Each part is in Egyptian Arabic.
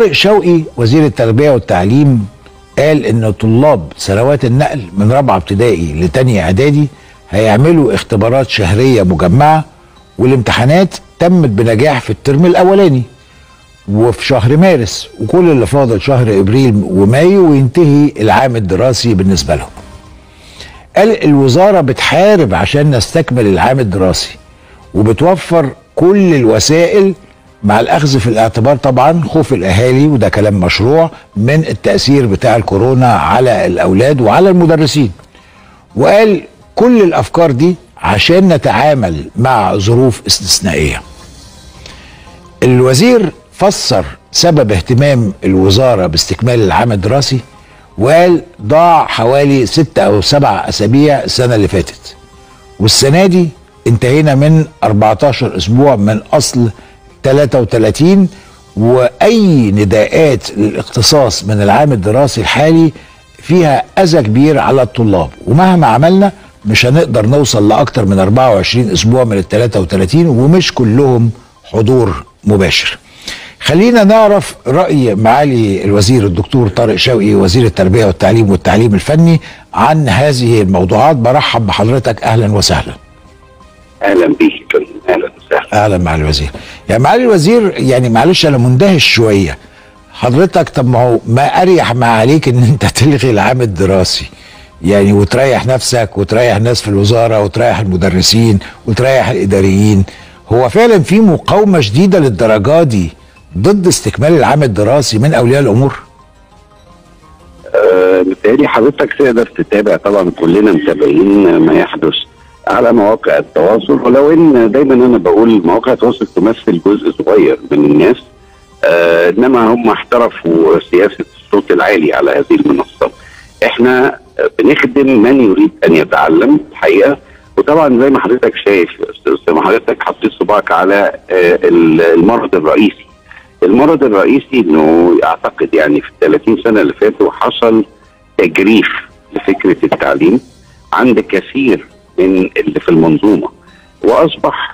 طارق شوقي وزير التربيه والتعليم قال ان طلاب سنوات النقل من رابعه ابتدائي لتانية اعدادي هيعملوا اختبارات شهريه مجمعه والامتحانات تمت بنجاح في الترم الاولاني وفي شهر مارس وكل اللي فاضل شهر ابريل ومايو وينتهي العام الدراسي بالنسبه لهم. قال الوزاره بتحارب عشان نستكمل العام الدراسي وبتوفر كل الوسائل مع الاخذ في الاعتبار طبعا خوف الاهالي وده كلام مشروع من التاثير بتاع الكورونا على الاولاد وعلى المدرسين. وقال كل الافكار دي عشان نتعامل مع ظروف استثنائيه. الوزير فسر سبب اهتمام الوزاره باستكمال العام الدراسي وقال ضاع حوالي ستة أو سبع أسابيع السنة اللي فاتت والسنة دي انتهينا من 14 أسبوع من أصل 33 وأي نداءات للاختصاص من العام الدراسي الحالي فيها أذى كبير على الطلاب ومهما عملنا مش هنقدر نوصل لأكتر من 24 أسبوع من ال 33 ومش كلهم حضور مباشر خلينا نعرف رأي معالي الوزير الدكتور طارق شوقي وزير التربية والتعليم والتعليم الفني عن هذه الموضوعات برحب بحضرتك أهلا وسهلا اهلا بيك اهلا وسهلا أهلا معالي الوزير يعني معالي الوزير يعني معلش أنا مندهش شوية حضرتك طب ما هو ما أريح ما عليك إن أنت تلغي العام الدراسي يعني وتريح نفسك وتريح الناس في الوزارة وتريح المدرسين وتريح الإداريين هو فعلا في مقاومة شديدة للدرجة دي ضد استكمال العام الدراسي من اولياء الامور؟ آه بالتالي حضرتك تقدر تتابع طبعا كلنا متابعين ما يحدث على مواقع التواصل ولو ان دايما انا بقول مواقع التواصل تمثل جزء صغير من الناس آه انما هم احترفوا سياسه الصوت العالي على هذه المنصات. احنا بنخدم من يريد ان يتعلم الحقيقه وطبعا زي ما حضرتك شايف زي ما حضرتك حطيت صباعك على آه المرض الرئيسي المرض الرئيسي انه اعتقد يعني في ال 30 سنه اللي فاتوا حصل تجريف لفكره التعليم عند كثير من اللي في المنظومه واصبح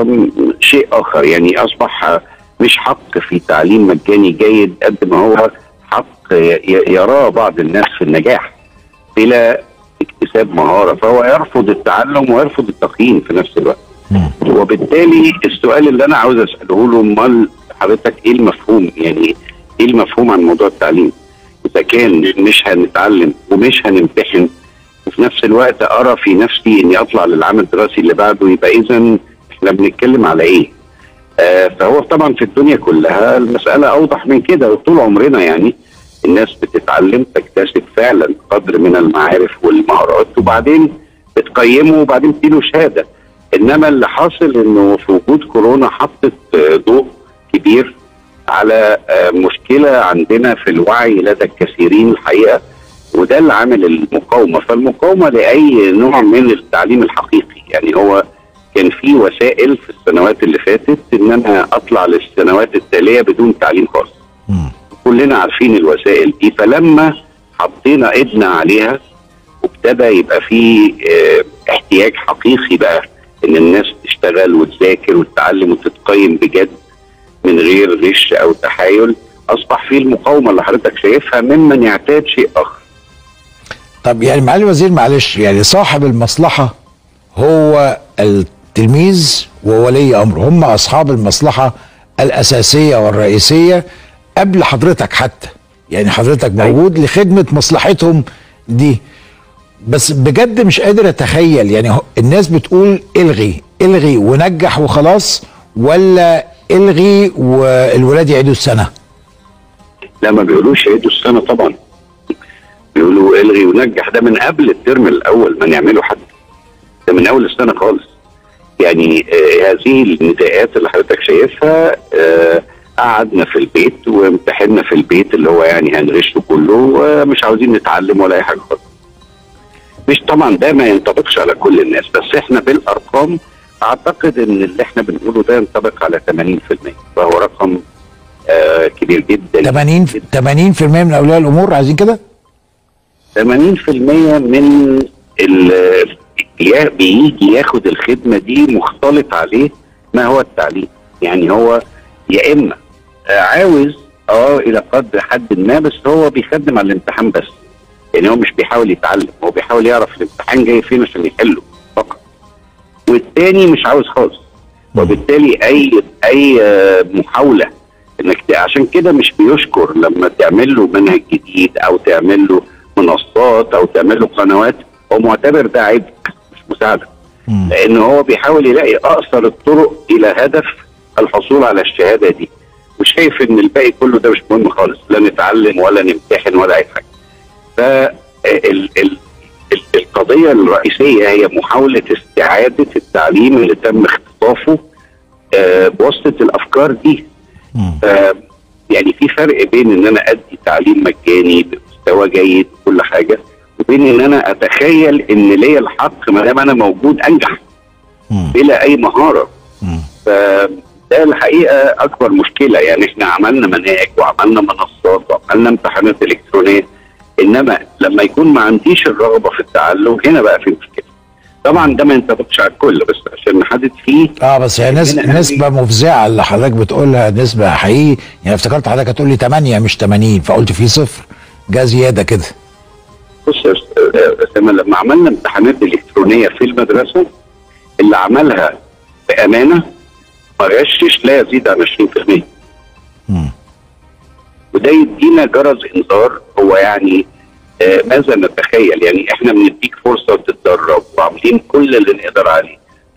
شيء اخر يعني اصبح مش حق في تعليم مجاني جيد قد ما هو حق يراه بعض الناس في النجاح بلا اكتساب مهاره فهو يرفض التعلم ويرفض التقييم في نفس الوقت وبالتالي السؤال اللي انا عاوز اساله له امال حضرتك ايه المفهوم يعني ايه المفهوم عن موضوع التعليم اذا كان مش هنتعلم ومش هنمتحن وفي نفس الوقت ارى في نفسي اني اطلع للعام الدراسي اللي بعده يبقى اذا احنا بنتكلم على ايه آه فهو طبعا في الدنيا كلها المساله اوضح من كده طول عمرنا يعني الناس بتتعلم تكتسب فعلا قدر من المعارف والمهارات وبعدين بتقيمه وبعدين تديله شهاده انما اللي حاصل انه في وجود كورونا حطت ضوء كبير على مشكله عندنا في الوعي لدى الكثيرين الحقيقه وده اللي عامل المقاومه فالمقاومه لاي نوع من التعليم الحقيقي يعني هو كان في وسائل في السنوات اللي فاتت ان انا اطلع للسنوات التاليه بدون تعليم خاص كلنا عارفين الوسائل دي فلما حطينا ايدنا عليها وابتدى يبقى في اه احتياج حقيقي بقى ان الناس تشتغل وتذاكر وتتعلم وتتقيم بجد من غير غش او تحايل اصبح في المقاومه اللي حضرتك شايفها ممن يعتاد شيء اخر. طب يعني معالي الوزير معلش يعني صاحب المصلحه هو التلميذ وولي امره هم اصحاب المصلحه الاساسيه والرئيسيه قبل حضرتك حتى يعني حضرتك موجود لخدمه مصلحتهم دي بس بجد مش قادر اتخيل يعني الناس بتقول الغي الغي ونجح وخلاص ولا الغي والولاد يعيدوا السنه لا ما بيقولوش يعيدوا السنه طبعا بيقولوا الغي ونجح ده من قبل الترم الاول ما نعمله حتى ده من اول السنه خالص يعني آه هذه النداءات اللي حضرتك شايفها آه قعدنا في البيت وامتحنا في البيت اللي هو يعني هنغشه كله ومش عاوزين نتعلم ولا اي حاجه خالص مش طبعا ده ما ينطبقش على كل الناس بس احنا بالارقام اعتقد ان اللي احنا بنقوله ده ينطبق على 80% فهو رقم آه كبير جدا 80 80% من اولياء الامور عايزين كده 80% من اللي بيجي ياخد الخدمه دي مختلط عليه ما هو التعليم يعني هو يا اما عاوز اه الى قدر حد ما بس هو بيخدم على الامتحان بس يعني هو مش بيحاول يتعلم هو بيحاول يعرف الامتحان جاي فين عشان يحله فقط والتاني مش عاوز خالص وبالتالي اي اي آه، محاوله انك ت- عشان كده مش بيشكر لما تعمل له منهج جديد او تعمل له منصات او تعمل له قنوات هو معتبر ده عبء مش مساعده مم. لان هو بيحاول يلاقي اقصر الطرق الى هدف الحصول على الشهاده دي وشايف ان الباقي كله ده مش مهم خالص لا نتعلم ولا نمتحن ولا اي حاجه ف ال- ال- ال- القضيه الرئيسيه هي محاوله استعاده التعليم اللي تم اختطافه آه، بواسطه الافكار دي مم. ف- يعني في فرق بين ان انا ادي تعليم مجاني بمستوى جيد كل حاجه وبين ان انا اتخيل ان ليا الحق ما دام انا موجود انجح مم. بلا اي مهاره مم. فده الحقيقه اكبر مشكله يعني احنا عملنا مناهج وعملنا منصات وعملنا امتحانات الكترونيه انما لما يكون ما عنديش الرغبه في التعلم هنا بقى في مشكله طبعا ده ما ينطبقش على الكل بس عشان نحدد فيه اه بس هي نس... من أهمية- نسبة مفزعة اللي حضرتك بتقولها نسبة حقيقي يعني افتكرت حضرتك هتقول لي 8 مش 80 فقلت في صفر جا زيادة كده بص يا أست- آه، اسامه لما عملنا امتحانات الكترونيه في المدرسه اللي عملها بامانه ما غشش لا يزيد عن 20% مم. وده يدينا جرس انذار هو يعني آه ماذا نتخيل يعني احنا بنديك فرصه تتدرب وعاملين كل اللي نقدر عليه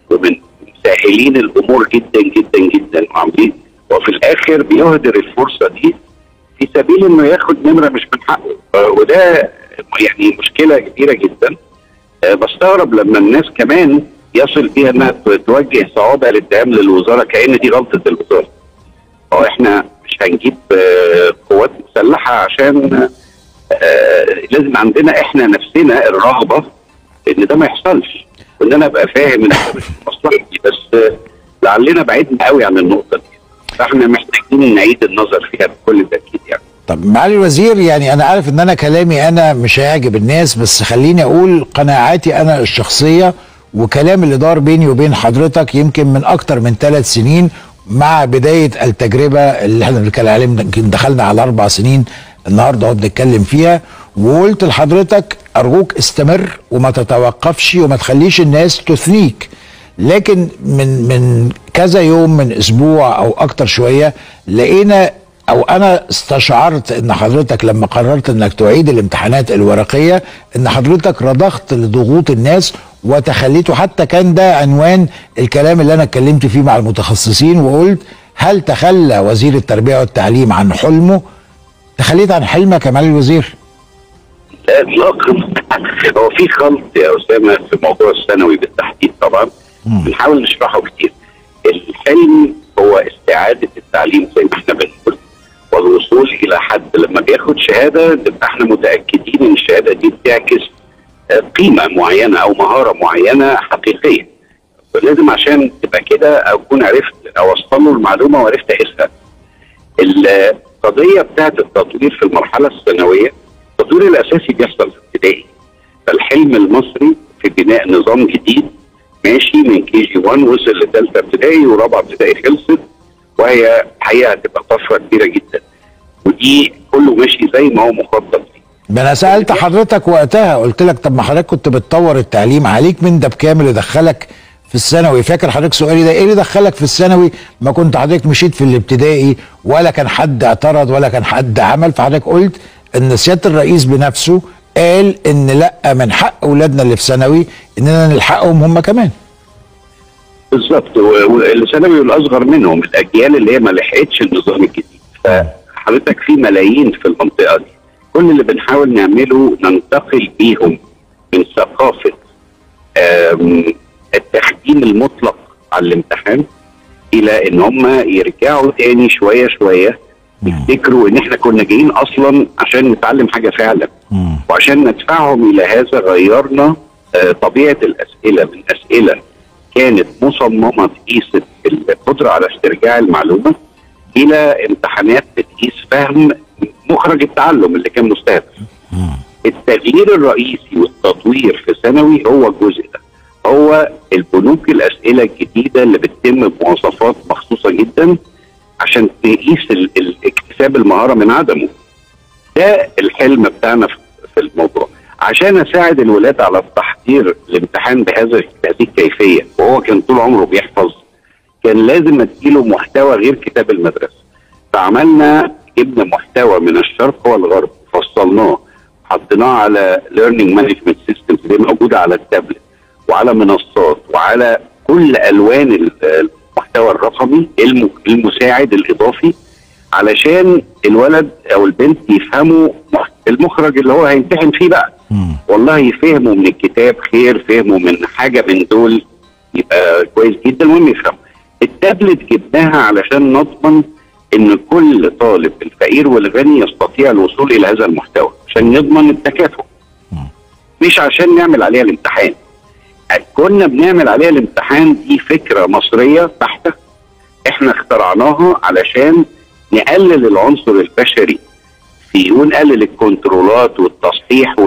ومسهلين الامور جدا جدا جدا وعاملين وفي الاخر بيهدر الفرصه دي في سبيل انه ياخد نمره مش من حقه آه وده يعني مشكله كبيره جدا آه بستغرب لما الناس كمان يصل بيها انها توجه صوابع الاتهام للوزاره كان دي غلطه الوزاره هو احنا مش هنجيب آه، قوات مسلحه عشان آه، لازم عندنا احنا نفسنا الرغبه ان ده ما يحصلش وان انا ابقى فاهم ان ده مش في مصلحتي بس آه، لعلنا بعدنا قوي عن النقطه دي فاحنا محتاجين نعيد النظر فيها بكل تاكيد يعني طب معالي الوزير يعني انا عارف ان انا كلامي انا مش هيعجب الناس بس خليني اقول قناعاتي انا الشخصية وكلام اللي دار بيني وبين حضرتك يمكن من اكتر من ثلاث سنين مع بداية التجربة اللي احنا بنتكلم عليها يمكن دخلنا على اربع سنين النهارده اهو بنتكلم فيها وقلت لحضرتك ارجوك استمر وما تتوقفش وما تخليش الناس تثنيك لكن من من كذا يوم من اسبوع او اكتر شويه لقينا او انا استشعرت ان حضرتك لما قررت انك تعيد الامتحانات الورقيه ان حضرتك رضخت لضغوط الناس وتخليته حتى كان ده عنوان الكلام اللي انا اتكلمت فيه مع المتخصصين وقلت هل تخلى وزير التربيه والتعليم عن حلمه تخليت عن حلمك يا معالي الوزير لا اطلاقا هو في خلط يا اسامه في موضوع الثانوي بالتحديد طبعا بنحاول نشرحه كتير الحلم هو استعاده التعليم زي ما احنا بنقول والوصول الى حد لما بياخد شهاده نبقى احنا متاكدين ان الشهاده دي بتعكس آه، قيمه معينه او مهاره معينه حقيقيه فلازم عشان تبقى كده اكون عرفت اوصل له المعلومه وعرفت اقيسها القضيه بتاعت التطوير في المرحله الثانويه التطوير الاساسي بيحصل في ابتدائي فالحلم المصري في بناء نظام جديد ماشي من كي جي 1 وصل لثالثه ابتدائي ورابعه ابتدائي خلصت وهي حقيقه هتبقى طفره كبيره جدا ودي كله ماشي زي ما هو مخطط فيه ده انا سالت حضرتك وقتها قلت لك طب ما حضرتك كنت بتطور التعليم عليك من ده بكام اللي دخلك في الثانوي فاكر حضرتك سؤالي ده ايه اللي دخلك في الثانوي ما كنت حضرتك مشيت في الابتدائي ولا كان حد اعترض ولا كان حد عمل فحضرتك قلت ان سياده الرئيس بنفسه قال ان لا من حق اولادنا اللي في ثانوي اننا نلحقهم هم كمان بالظبط و- والثانوي والاصغر منهم الاجيال اللي هي ما لحقتش النظام الجديد فحضرتك في ملايين في المنطقه دي كل اللي بنحاول نعمله ننتقل بيهم من ثقافه آم، التخديم المطلق على الامتحان الى ان هم يرجعوا تاني شويه شويه يفتكروا ان احنا كنا جايين اصلا عشان نتعلم حاجه فعلا وعشان ندفعهم الى هذا غيرنا آه، طبيعه الاسئله من اسئله كانت مصممه تقيس القدره على استرجاع المعلومه الى امتحانات بتقيس فهم مخرج التعلم اللي كان مستهدف. التغيير الرئيسي والتطوير في ثانوي هو الجزء ده. هو البنوك الاسئله الجديده اللي بتتم بمواصفات مخصوصه جدا عشان تقيس ال- ال- اكتساب المهاره من عدمه ده الحلم بتاعنا في- في الموضوع عشان اساعد الولاد على التحضير الامتحان بهذا بهذه الكيفيه وهو كان طول عمره بيحفظ كان لازم اديله محتوى غير كتاب المدرسه فعملنا جبنا محتوى من الشرق والغرب فصلناه حطيناه على ليرنينج مانجمنت سيستمز اللي موجوده على التابلت وعلى منصات وعلى كل الوان ال- المحتوى الرقمي الم- المساعد الاضافي علشان الولد او البنت يفهموا مح- المخرج اللي هو هيمتحن فيه بقى مم. والله فهموا من الكتاب خير فهموا من حاجه من دول يبقى كويس جدا المهم يفهموا التابلت جبناها علشان نضمن ان كل طالب الفقير والغني يستطيع الوصول الى هذا المحتوى عشان يضمن التكافؤ مش عشان نعمل عليها الامتحان كنا بنعمل عليها الامتحان دي فكره مصريه بحته احنا اخترعناها علشان نقلل العنصر البشري في ونقلل الكنترولات والتصحيح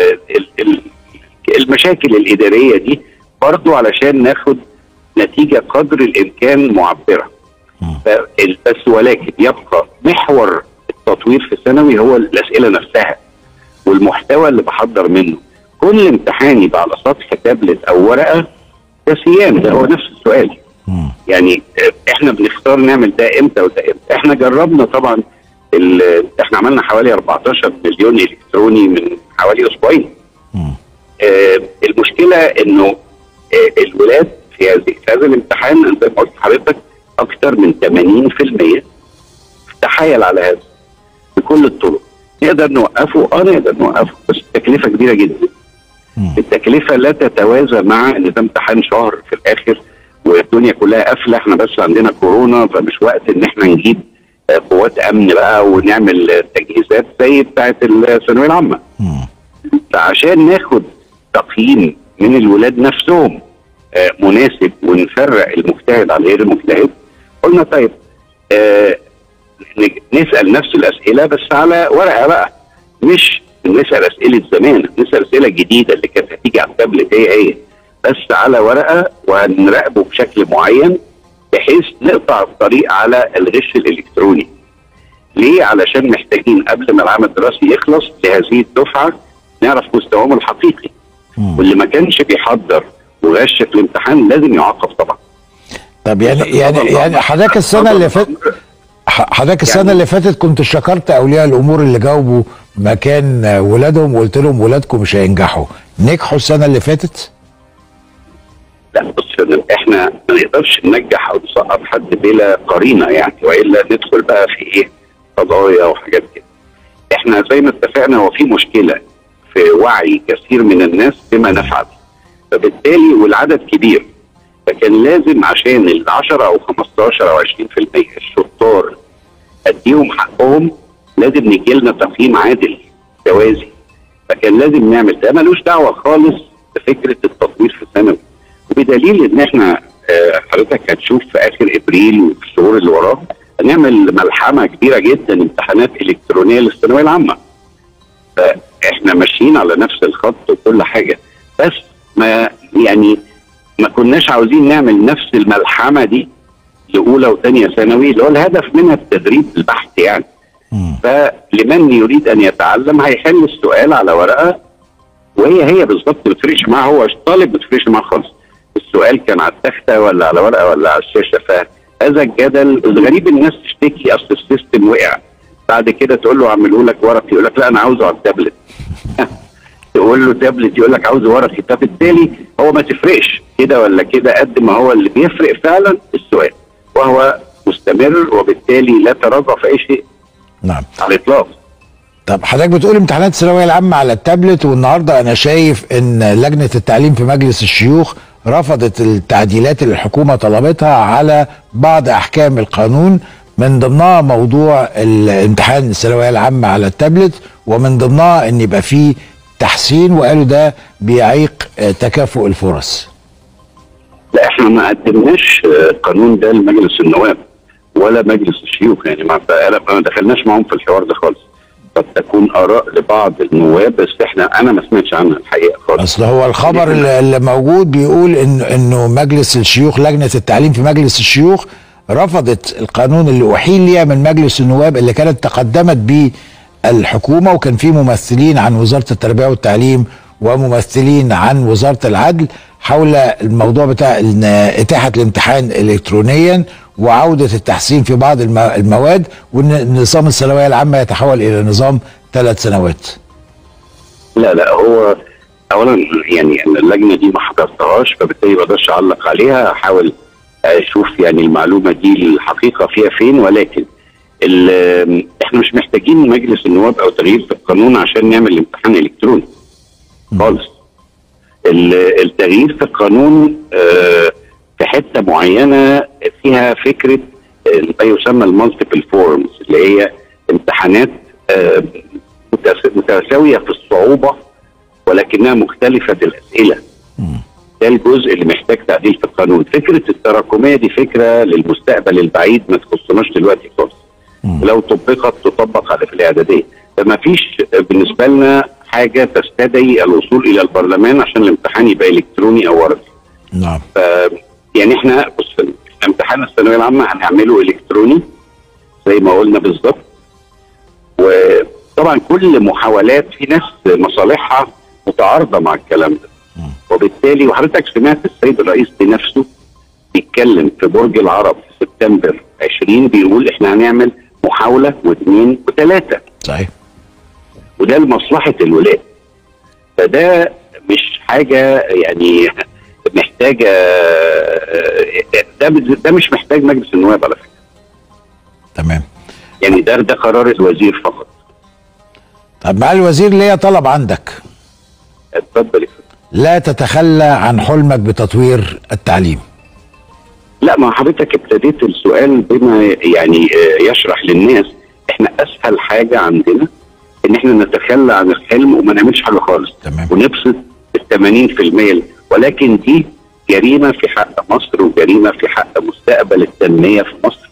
والمشاكل الاداريه دي برضو علشان ناخد نتيجه قدر الامكان معبره ف- بس ولكن يبقى محور التطوير في الثانوي هو الاسئله نفسها والمحتوى اللي بحضر منه كل امتحان يبقى على سطح تابلت او ورقه ده سيان ده هو نفس السؤال مم. يعني آه، احنا بنختار نعمل ده امتى وده امتى احنا جربنا طبعا ال- احنا عملنا حوالي 14 مليون الكتروني من حوالي اسبوعين مم. آه، المشكله انه آه، الولاد في هذه في هذا الامتحان أنا زي ما قلت لحضرتك اكثر من 80% تحايل على هذا بكل الطرق نقدر نوقفه اه نقدر نوقفه بس التكلفه كبيره جدا مم. التكلفه لا تتوازى مع ان ده امتحان شهر في الاخر والدنيا كلها قافله احنا بس عندنا كورونا فمش وقت ان احنا نجيب آه، قوات امن بقى ونعمل آه، تجهيزات زي بتاعه الثانويه العامه مم. فعشان ناخد تقييم من الولاد نفسهم آه، مناسب ونفرق المجتهد عن غير المجتهد قلنا طيب آه، نج- نسال نفس الاسئله بس على ورقه بقى مش نسال اسئله زمان نسال اسئله جديده اللي كانت هتيجي على التابلت هي هي بس على ورقه وهنراقبه بشكل معين بحيث نقطع الطريق على الغش الالكتروني ليه؟ علشان محتاجين قبل ما العام الدراسي يخلص لهذه الدفعه نعرف مستواهم الحقيقي مم. واللي ما كانش بيحضر وغش في الامتحان لازم يعاقب طبعا طب يعني يعني يعني حضرتك السنه اللي فاتت ح- حضرتك السنه يعني- اللي فاتت كنت شكرت اولياء الامور اللي جاوبوا مكان ولادهم وقلت لهم ولادكم مش هينجحوا نجحوا السنه اللي فاتت لا بص يا فندم، احنا ما نقدرش ننجح او نسقط حد بلا قرينه يعني والا ندخل بقى في ايه قضايا وحاجات كده. احنا زي ما اتفقنا هو في مشكله في وعي كثير من الناس بما نفعل. فبالتالي والعدد كبير فكان لازم عشان ال 10 او 15 او 20% الشطار اديهم حقهم لازم نجي لنا تقييم عادل توازي فكان لازم نعمل ده ملوش دعوه خالص بفكره التطوير في الثانوي وبدليل ان احنا آه، حضرتك هتشوف في اخر ابريل وفي الشهور اللي وراه هنعمل ملحمه كبيره جدا امتحانات الكترونيه للثانويه العامه فاحنا ماشيين على نفس الخط وكل حاجه بس ما يعني ما كناش عاوزين نعمل نفس الملحمه دي لاولى وثانيه ثانوي اللي هو الهدف منها التدريب البحث يعني مم. فلمن يريد ان يتعلم هيحل السؤال على ورقه وهي هي بالظبط ما بتفرقش معاه هو الطالب ما بتفرقش معاه خالص السؤال كان على التخته ولا على ورقه ولا على الشاشه فهذا الجدل الغريب الناس تشتكي اصل السيستم وقع بعد كده تقول له اعمله لك ورقي يقول لك لا انا عاوزه على التابلت تقول له تابلت يقول لك عاوزه ورقي فبالتالي هو ما تفرقش كده ولا كده قد ما هو اللي بيفرق فعلا السؤال وهو مستمر وبالتالي لا تراجع في اي شيء نعم على الاطلاق طب حضرتك بتقول امتحانات الثانويه العامه على التابلت والنهارده انا شايف ان لجنه التعليم في مجلس الشيوخ رفضت التعديلات اللي الحكومه طلبتها على بعض احكام القانون من ضمنها موضوع الامتحان الثانويه العامه على التابلت ومن ضمنها ان يبقى فيه تحسين وقالوا ده بيعيق آه، تكافؤ الفرص لا احنا ما قدمناش آه، القانون ده لمجلس النواب ولا مجلس الشيوخ يعني ما ما دخلناش معاهم في الحوار ده خالص قد تكون اراء لبعض النواب بس احنا انا ما سمعتش عنها الحقيقه خالص اصل هو الخبر اللي اللي موجود بيقول ان انه مجلس الشيوخ لجنه التعليم في مجلس الشيوخ رفضت القانون اللي احيل ليها من مجلس النواب اللي كانت تقدمت به الحكومه وكان فيه ممثلين عن وزاره التربيه والتعليم وممثلين عن وزاره العدل حول الموضوع بتاع إن اتاحه الامتحان الكترونيا وعوده التحسين في بعض الم- المواد وان نظام الثانويه العامه يتحول الى نظام ثلاث سنوات. لا لا هو اولا يعني أنا اللجنه دي ما حضرتهاش فبالتالي ما اقدرش اعلق عليها احاول اشوف يعني المعلومه دي الحقيقه فيها فين ولكن ال- احنا مش محتاجين مجلس النواب او تغيير في القانون عشان نعمل امتحان الكتروني خالص ال- التغيير في القانون آه، في حته معينه فيها فكره آه، ما يسمى المالتيبل فورمز اللي هي امتحانات آه، متس- متساويه في الصعوبه ولكنها مختلفه الاسئله ده الجزء اللي محتاج تعديل في القانون فكره التراكميه دي فكره للمستقبل البعيد ما تخصناش دلوقتي خالص لو طبقت تطبق على في الاعداديه فما فيش بالنسبه لنا حاجه تستدعي الوصول الى البرلمان عشان الامتحان يبقى الكتروني او ورقي نعم ف يعني احنا بص إحنا امتحان الثانويه العامه هنعمله الكتروني زي ما قلنا بالظبط وطبعا كل محاولات في ناس مصالحها متعارضه مع الكلام ده وبالتالي وحضرتك سمعت السيد الرئيس بنفسه بيتكلم في برج العرب في سبتمبر 20 بيقول احنا هنعمل محاوله واثنين وثلاثه صحيح وده لمصلحه الولاد فده مش حاجه يعني محتاجه ده ده مش محتاج مجلس النواب على فكره تمام يعني ده ده قرار الوزير فقط طب معالي الوزير ليا طلب عندك اتفضل يا فندم. لا تتخلى عن حلمك بتطوير التعليم لا ما حضرتك ابتديت السؤال بما يعني آه، يشرح للناس احنا اسهل حاجه عندنا ان احنا نتخلى عن الحلم وما نعملش حاجه خالص تمام. ونبسط ال 80% ولكن دي جريمه في حق مصر وجريمه في حق مستقبل التنميه في مصر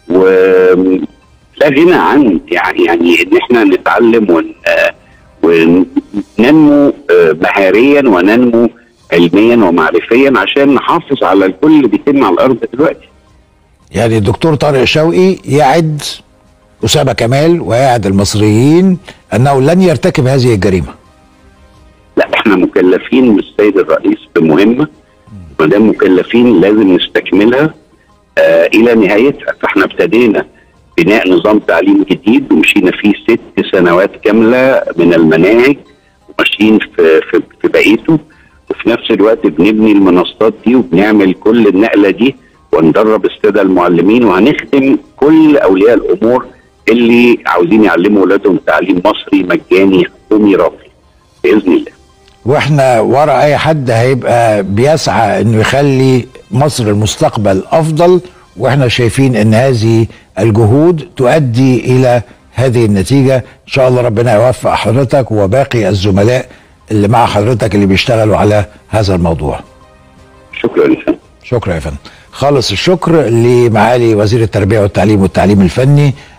ولا غنى عن يعني يعني ان احنا نتعلم ون آه، وننمو آه، مهاريا وننمو علميا ومعرفيا عشان نحافظ على الكل اللي بيتم على الارض دلوقتي يعني الدكتور طارق شوقي يعد أسامة كمال ويعد المصريين أنه لن يرتكب هذه الجريمة لا احنا مكلفين من السيد الرئيس بمهمه ما دام مكلفين لازم نستكملها آه الى نهايتها فاحنا ابتدينا بناء نظام تعليم جديد ومشينا فيه ست سنوات كامله من المناهج وماشيين في في, في بقيته وفي نفس الوقت بنبني المنصات دي وبنعمل كل النقله دي وندرب الساده المعلمين وهنخدم كل اولياء الامور اللي عاوزين يعلموا اولادهم تعليم مصري مجاني حكومي راقي باذن الله واحنا ورا اي حد هيبقى بيسعى انه يخلي مصر المستقبل افضل واحنا شايفين ان هذه الجهود تؤدي الى هذه النتيجه ان شاء الله ربنا يوفق حضرتك وباقي الزملاء اللي مع حضرتك اللي بيشتغلوا على هذا الموضوع شكرا يا فندم شكرا يا فندم خالص الشكر لمعالي وزير التربيه والتعليم والتعليم الفني